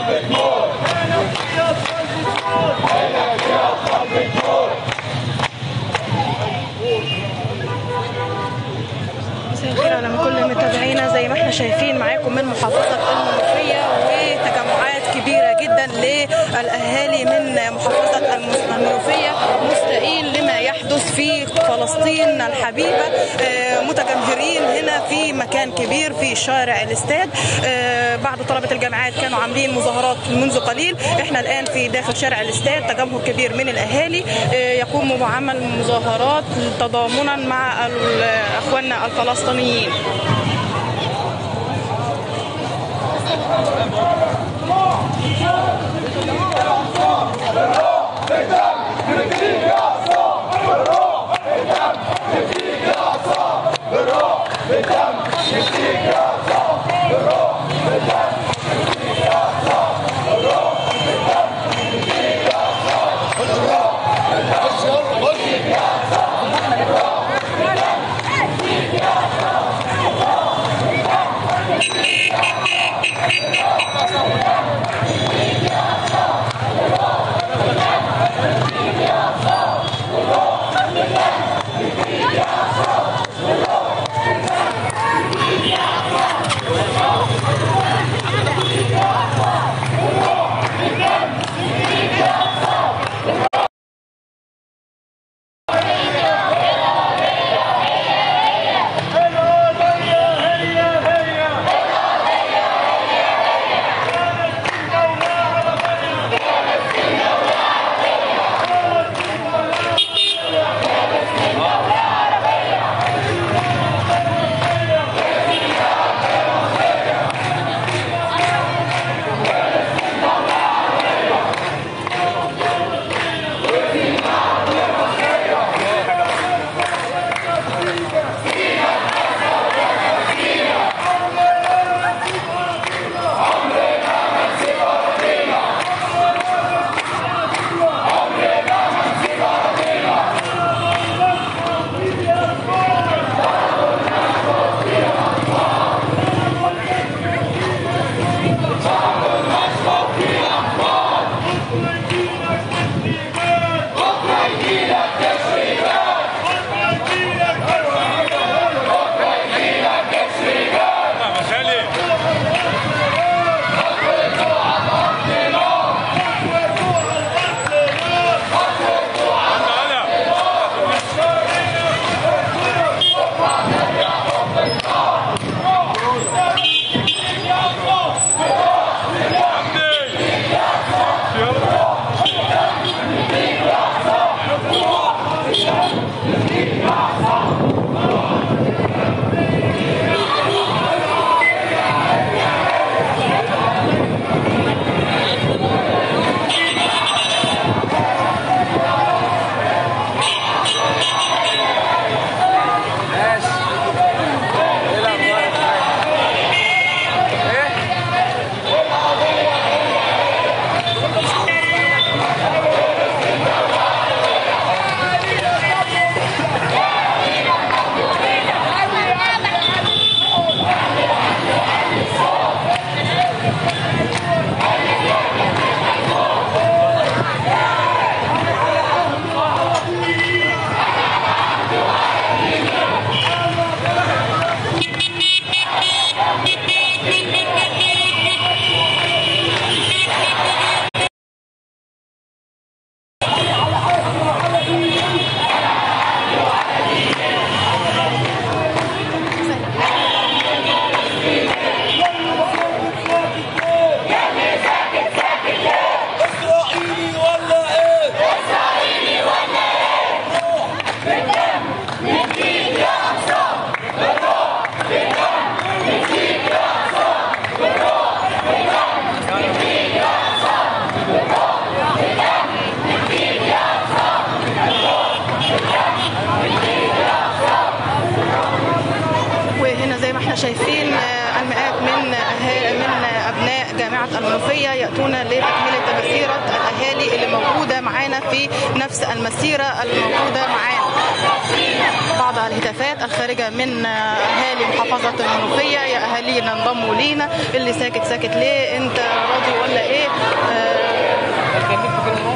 مساء الخير على كل متابعينا زي ما احنا شايفين معاكم من محافظة المنوفية وتجمعات كبيرة جدا للأهالي من محافظة المنوفية مستائين لما يحدث في فلسطين الحبيبة آه، متجمهرين هنا في مكان كبير في شارع الاستاد آه، بعض طلبة الجامعات كانوا عاملين مظاهرات منذ قليل احنا الآن في داخل شارع الاستاد تجمهر كبير من الأهالي آه، يقوموا بعمل مظاهرات تضامنا مع ال- اخواننا الفلسطينيين شايفين آه، المئات من أها- من ابناء جامعه المنوفيه ياتون لتكمله مسيره الاهالي اللي موجوده معانا في نفس المسيره الموجوده معانا. بعض الهتافات الخارجه من آه، اهالي محافظه المنوفيه يا اهالي زمايلنا انضموا لينا اللي ساكت ساكت ليه انت راضي ولا ايه آه